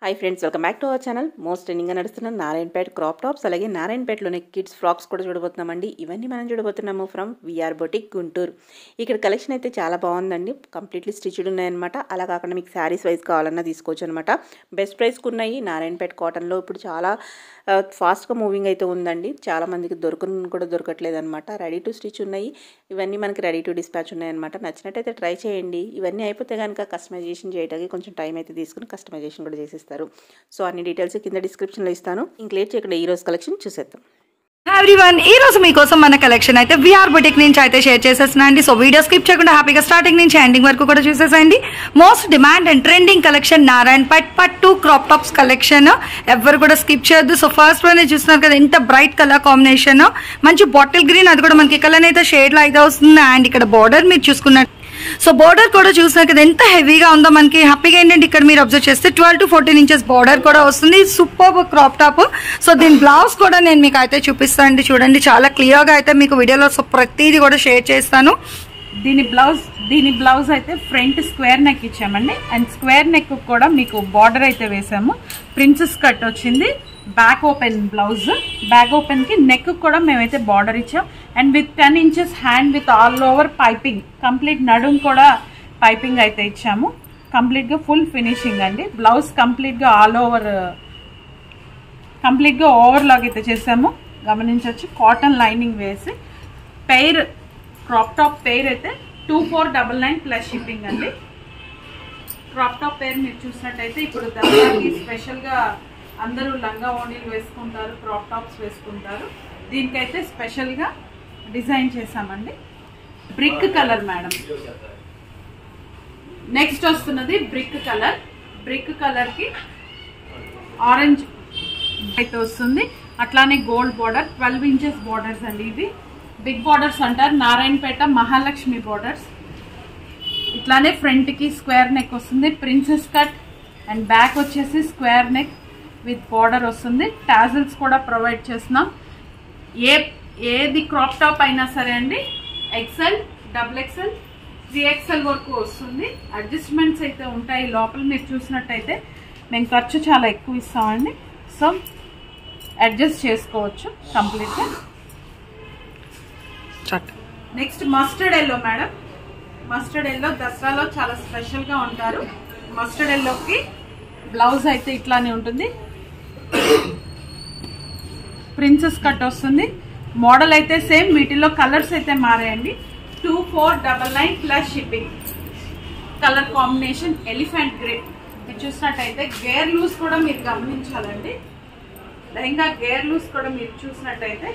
hi friends welcome back to our channel most ట్రెండింగ్గా నడుస్తున్న Narayanpet crop tops అలాగే నారాయణపేటలోనే kids frocks కూడా చూడబోతున్నామండి ఇవన్నీ మనం చూడబోతున్నాము ఫ్రమ్ విఆర్ బొటిక్ గుంటూరు ఇక్కడ కలెక్షన్ అయితే చాలా బాగుందండి కంప్లీట్లీ స్టిచ్డ్ ఉన్నాయన్నమాట అలా కాకుండా మీకు శారీస్ వైజ్ కావాలన్నా తీసుకోవచ్చు అనమాట బెస్ట్ ప్రైస్కి ఉన్నాయి నారాయణపేట కాటన్లో ఇప్పుడు చాలా ఫాస్ట్గా మూవింగ్ అయితే ఉందండి చాలా మందికి దొరకను కూడా దొరకట్లేదు అనమాట రెడీ టు స్టిచ్ ఉన్నాయి ఇవన్నీ మనకి రెడీ టు డిస్పాచ్ ఉన్నాయన్నమాట నచ్చినట్టయితే ట్రై చేయండి ఇవన్నీ అయిపోతే కనుక కస్టమైజేషన్ చేయడానికి కొంచెం టైం అయితే తీసుకుని కస్టమైజేషన్ కూడా చేసేస్తారు సో అన్ని డీటెయిల్స్ కింద డిస్క్రిప్షన్లో ఇస్తాను ఇంక్లేట్ చేయకుండా ఈ రోజు కలెక్షన్ చూసేద్దాం ఎవ్రీవన్ ఈ రోజు మీకోసం మన కలెక్షన్ అయితే విఆర్ బుటిక్ నుంచి అయితే షేర్ చేసేస్తున్నా అండి సో వీడియో స్కిప్ చేయకుండా హ్యాపీగా స్టార్టింగ్ నుంచి ఎండింగ్ వరకు కూడా చూసేసేయండి most demand and trending collection Narayan పట్ పట్టు క్రాప్ టాప్స్ కలెక్షన్ ఎవరు కూడా స్కిప్ చేయొద్దు సో ఫస్ట్ వన్ చూస్తున్నారు కదా ఎంత బ్రైట్ కలర్ కాంబినేషన్ మంచి బాటిల్ గ్రీన్ అది కూడా మనకి కలర్ అయితే షేడ్ లో అయితే వస్తుంది అండ్ ఇక్కడ బార్డర్ మీరు చూసుకున్నట్టు సో బార్డర్ కూడా చూసినారు కదా ఎంత హెవీగా ఉందో మనకి హ్యాపీగా ఏంటంటే ఇక్కడ మీరు అబ్జర్వ్ చేస్తే twelve to fourteen inches border కూడా వస్తుంది సూపర్ క్రాప్ టాప్ సో దీని బ్లౌజ్ కూడా నేను మీకు అయితే చూపిస్తాను అండి చూడండి చాలా క్లియర్గా అయితే మీకు వీడియోలో సో ప్రతిదీ కూడా షేర్ చేస్తాను దీని బ్లౌజ్ దీని బ్లౌజ్ అయితే ఫ్రంట్ స్క్వేర్ నెక్ ఇచ్చామండి అండ్ స్క్వేర్ నెక్ కూడా మీకు బార్డర్ అయితే వేసాము ప్రిన్సెస్ కట్ వచ్చింది back open blouse back open కి నెక్ కూడా మేమైతే బార్డర్ ఇచ్చాం and with ten inches hand with all over piping complete నడుం కూడా పైపింగ్ అయితే ఇచ్చాము కంప్లీట్ గా ఫుల్ ఫినిషింగ్ అండి బ్లౌజ్ కంప్లీట్ గా ఆల్ ఓవర్ కంప్లీట్ గా ఓవర్ లాగ్ అయితే చేసాము గమనించవచ్చు కాటన్ లైనింగ్ వేసి పెయిర్ క్రాప్ టాప్ పెయిర్ అయితే two four double nine plus shipping అండి క్రాప్ టాప్ పేరు మీరు చూసినట్టయితే ఇప్పుడు దసరాకి స్పెషల్గా అందరూ లంగా ఓణీలు వేసుకుంటారు క్రాప్ టాప్స్ వేసుకుంటారు దీనికైతే స్పెషల్గా డిజైన్ చేసామండి బ్రిక్ కలర్ మేడం నెక్స్ట్ వస్తున్నది బ్రిక్ కలర్ బ్రిక్ కలర్కి ఆరెంజ్ అయితే వస్తుంది అట్లానే gold border twelve inches borders అండి ఇవి బిగ్ బార్డర్స్ అంటారు నారాయణపేట మహాలక్ష్మి బార్డర్స్ ఇట్లానే ఫ్రంట్ కి స్క్వేర్ నెక్ వస్తుంది ప్రిన్సెస్ కట్ అండ్ బ్యాక్ వచ్చేసి స్క్వేర్ నెక్ విత్ బార్డర్ వస్తుంది టాజిల్స్ కూడా ప్రొవైడ్ చేస్తున్నాం ఏ ఏది క్రాప్ టాప్ అయినా సరే అండి XL double XL three XL వరకు వస్తుంది అడ్జస్ట్మెంట్స్ అయితే ఉంటాయి లోపల మీరు చూసినట్టయితే మేము ఖర్చు చాలా ఎక్కువ ఇస్తామండి సో అడ్జస్ట్ చేసుకోవచ్చు కంప్లీట్గా next mustard yellow madam mustard yellow దసరాలో చాలా స్పెషల్ గా ఉంటారు మస్టర్డ్ ఎల్లోకి బ్లౌజ్ అయితే ఇట్లానే ఉంటుంది ప్రిన్సెస్ కట్ వస్తుంది మోడల్ అయితే సేమ్ వీటిలో కలర్స్ అయితే మారాయండి two four double nine plus shipping colour combination elephant grey మీరు చూసినట్టయితే గేర్ లూస్ కూడా మీరు గమనించాలండి లెహంగా గేర్ లూస్ కూడా మీరు చూసినట్టయితే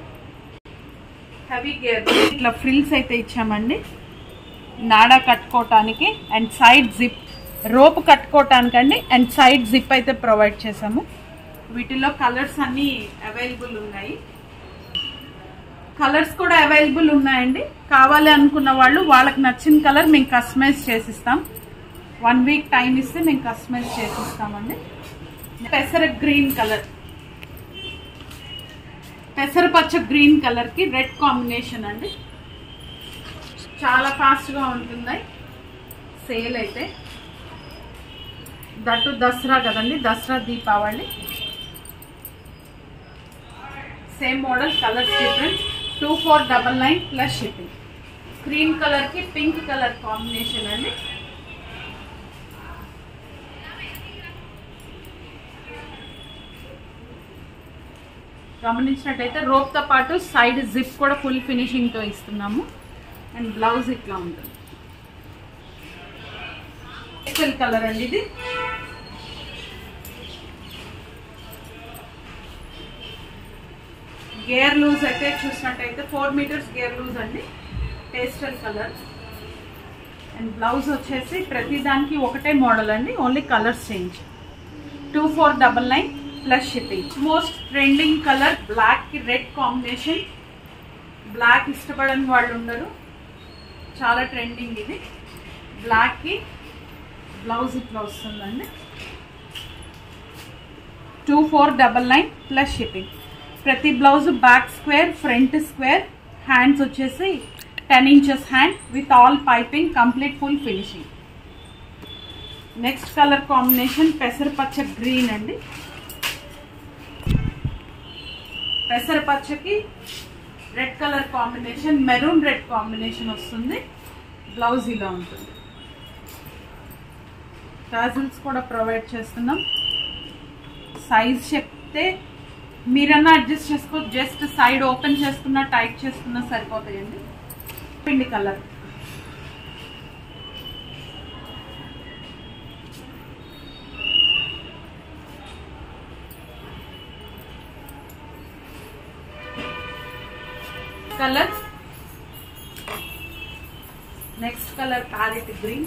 హెవీ గేర్ ఇట్లా ఫ్రిల్స్ అయితే ఇచ్చామండి నాడా కట్టుకోవటానికి అండ్ సైడ్ జిప్ రోప్ కట్టుకోవటానికి అండి అండ్ సైడ్ జిప్ అయితే ప్రొవైడ్ చేసాము వీటిలో కలర్స్ అన్ని అవైలబుల్ ఉన్నాయి కలర్స్ కూడా అవైలబుల్ ఉన్నాయండి కావాలి అనుకున్న వాళ్ళు వాళ్ళకి నచ్చిన కలర్ మేము కస్టమైజ్ చేసిస్తాం వన్ వీక్ టైం ఇస్తే మేము కస్టమైజ్ చేసిస్తామండి పెసర గ్రీన్ కలర్ పెసరపచ్చ గ్రీన్ కలర్ కి రెడ్ కాంబినేషన్ అండి చాలా ఫాస్ట్ గా ఉంటుంది సేల్ అయితే దట్టు దసరా కదండి Dussehra Deepavali same model colours difference two four double nine plus shipping cream colour కి పింక్ కలర్ కాంబినేషన్ అండి గమనించినట్టయితే రోప్ తో పాటు సైడ్ జిప్ కూడా ఫుల్ ఫినిషింగ్ తో ఇస్తున్నాము అండ్ బ్లౌజ్ ఇట్లా ఉంటుంది ఎక్సెల్ కలర్ అండి ఇది గేర్ లూజ్ అయితే చూసినట్టయితే ఫోర్ మీటర్స్ గేర్ లూజ్ అండి పేస్టల్ కలర్ అండ్ బ్లౌజ్ వచ్చేసి ప్రతి దానికి ఒకటే మోడల్ అండి only colours change two four double nine plus shipping most trending colour black కి రెడ్ కాంబినేషన్ బ్లాక్ ఇష్టపడని వాళ్ళు ఉండరు చాలా ట్రెండింగ్ ఇది బ్లాక్ కి బ్లౌజ్ ఇట్లా వస్తుందండి two four double nine plus shipping ప్రతి blouse back square front square hands వచ్చేసి ten inches hand with all piping complete full finishing next colour combination పెసరపచ్చ గ్రీన్ అండి పెసరపచ్చకి red colour combination maroon red combination వస్తుంది blouse ఇలా ఉంటుంది tassels కూడా provide చేస్తున్నాం సైజ్ చెప్తే మీరన్నా అడ్జస్ట్ చేసుకో జస్ట్ సైడ్ ఓపెన్ చేసుకున్నా టైట్ చేసుకున్నా సరిపోతాయండి పిండి colour colour next colour parrot green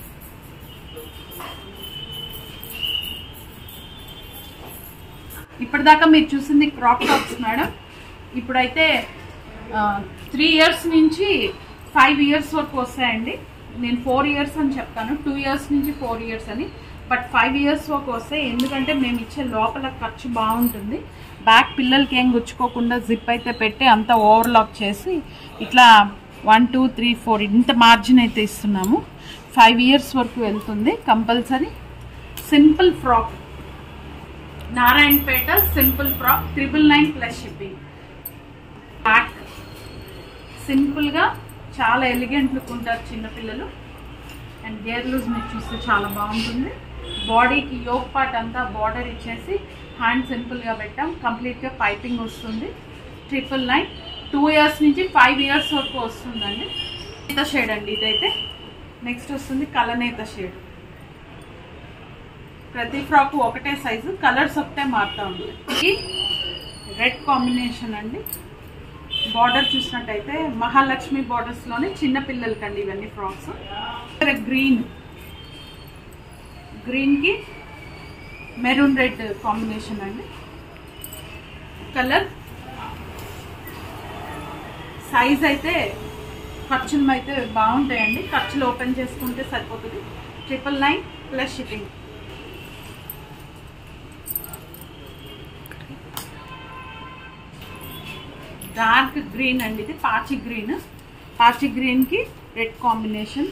ఇప్పటిదాకా మీరు చూసింది క్రాప్ టాప్స్ మేడం ఇప్పుడైతే త్రీ ఇయర్స్ నుంచి ఫైవ్ ఇయర్స్ వరకు వస్తాయండి నేను ఫోర్ ఇయర్స్ అని చెప్తాను టూ ఇయర్స్ నుంచి ఫోర్ ఇయర్స్ అని బట్ ఫైవ్ ఇయర్స్ వరకు వస్తాయి ఎందుకంటే మేము ఇచ్చే లోపల ఖర్చు బాగుంటుంది బ్యాక్ పిల్లలకి ఏం గుచ్చుకోకుండా జిప్ అయితే పెట్టి అంతా ఓవర్లాక్ చేసి ఇట్లా వన్ టూ త్రీ ఫోర్ ఇంత మార్జిన్ అయితే ఇస్తున్నాము ఫైవ్ ఇయర్స్ వరకు వెళ్తుంది compulsory simple frock Narayanpet simple frock triple nine plus shipping back సింపుల్గా చాలా ఎలిగెంట్ లుక్ ఉంటారు చిన్నపిల్లలు అండ్ గేర్ లూజ్ మీరు చూస్తే చాలా బాగుంటుంది బాడీకి యోగ్ పార్ట్ అంతా బార్డర్ ఇచ్చేసి హ్యాండ్ సింపుల్గా పెట్టాం కంప్లీట్గా పైపింగ్ వస్తుంది ట్రిపుల్ నైన్ టూ ఇయర్స్ నుంచి ఫైవ్ ఇయర్స్ వరకు వస్తుందండి నేత షేడ్ అండి ఇదైతే నెక్స్ట్ వస్తుంది కలనేత షేడ్ ప్రతి ఫ్రాక్ ఒకటే సైజు కలర్స్ ఒకటే మారుతా ఉంది ఇది రెడ్ కాంబినేషన్ అండి బార్డర్ చూసినట్టయితే మహాలక్ష్మి బార్డర్స్ లోనే చిన్న పిల్లలకండి ఇవన్నీ ఫ్రాక్స్ గ్రీన్ గ్రీన్ కి మెరూన్ రెడ్ కాంబినేషన్ అండి కలర్ సైజ్ అయితే ఖర్చులు అయితే బాగుంటాయండి ఖర్చులు ఓపెన్ చేసుకుంటే సరిపోతుంది triple nine plus shipping dark green అండి ఇది పాచి గ్రీన్ పాచి గ్రీన్ కి red combination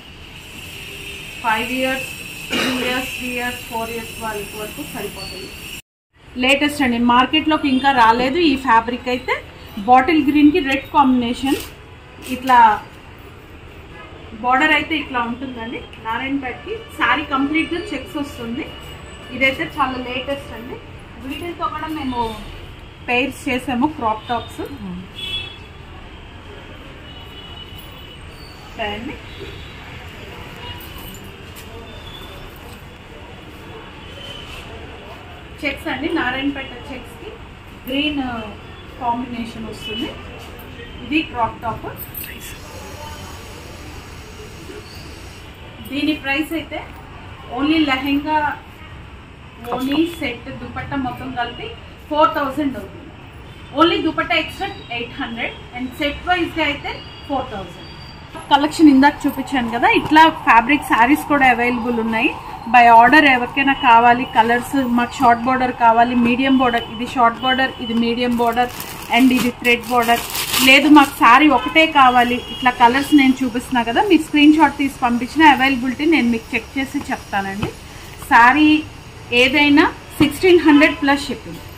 five years two years three years four years వాళ్ళకి వరకు సరిపోతుంది లేటెస్ట్ అండి మార్కెట్లోకి ఇంకా రాలేదు ఈ ఫ్యాబ్రిక్ అయితే బాటిల్ గ్రీన్కి రెడ్ కాంబినేషన్ ఇట్లా బార్డర్ అయితే ఇట్లా ఉంటుందండి నారాయణపేటకి శారీ కంప్లీట్గా చెక్స్ వస్తుంది ఇదైతే చాలా లేటెస్ట్ అండి వీటితో కూడా మేము పెయిర్స్ చేసాము క్రాప్ టాప్స్ అండి చెక్స్ అండి నారాయణపేట చెక్స్ కి గ్రీన్ కాంబినేషన్ వస్తుంది ఇది క్రాప్ టాప్ దీని ప్రైస్ అయితే only lehenga only set dupatta మొత్తం కలిపి ఫోర్ థౌజండ్ అవుతుంది only dupatta extra eight hundred and set wise అయితే ఫోర్ థౌజండ్ కలెక్షన్ ఇందాక చూపించాను కదా ఇట్లా ఫ్యాబ్రిక్ శారీస్ కూడా అవైలబుల్ ఉన్నాయి బై ఆర్డర్ ఎవరికైనా కావాలి కలర్స్ మాకు షార్ట్ బార్డర్ కావాలి మీడియం బార్డర్ ఇది షార్ట్ బార్డర్ ఇది మీడియం బార్డర్ అండ్ ఇది థ్రెడ్ బార్డర్ లేదు మాకు శారీ ఒకటే కావాలి ఇట్లా కలర్స్ నేను చూపిస్తున్నా కదా మీరు స్క్రీన్ షాట్ తీసి పంపించిన అవైలబిలిటీ నేను మీకు చెక్ చేసి చెప్తానండి శారీ ఏదైనా సిక్స్టీన్ హండ్రెడ్ ప్లస్ షిప్పింగ్